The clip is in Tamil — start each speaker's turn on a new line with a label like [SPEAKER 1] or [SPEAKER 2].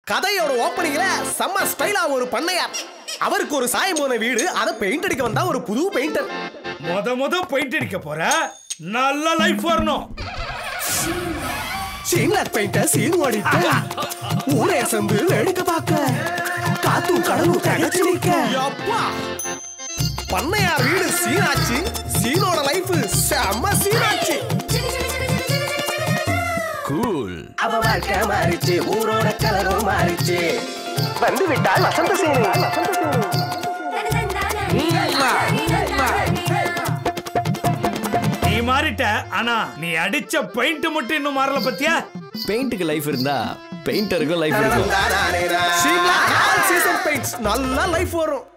[SPEAKER 1] கதையோட ஓப்பனிங்ல செம்ம ஸ்டைலா ஒரு பண்ணையார் அவருக்கு ஒரு சாயம் போன வீடு அதை பெயிண்ட் அடிக்க வந்தா ஒரு புது பெயிண்டர்
[SPEAKER 2] முத முத பெயிண்ட் அடிக்க போற நல்ல லைஃப் வரணும்
[SPEAKER 1] சீன்லர் பெயிண்டர் சீன் ஓடிட்டு ஊரே சேர்ந்து வேடிக்கை பார்க்க காத்தும் கடலும் கடைச்சு நிக்க அப்பா பண்ணையார் வீடு சீனாச்சு சீனோட லைஃப் செம்ம சீனாச்சு
[SPEAKER 3] கூல்
[SPEAKER 1] அவ வாழ்க்கை மாறிச்சு ஊரோட கலரும் மாறிச்சு வந்து விட்டால் வசந்த சேனை
[SPEAKER 2] நீ மாறிட்ட ஆனா நீ அடிச்ச பெயிண்ட் மட்டும் இன்னும் மாறல பத்தியா
[SPEAKER 3] பெயிண்ட்டுக்கு லைஃப் இருந்தா பெயிண்டருக்கும் லைஃப் இருக்கும்
[SPEAKER 1] சீன்ல ஆல் சீசன் பெயிண்ட்ஸ் நல்ல லைஃப் வரும்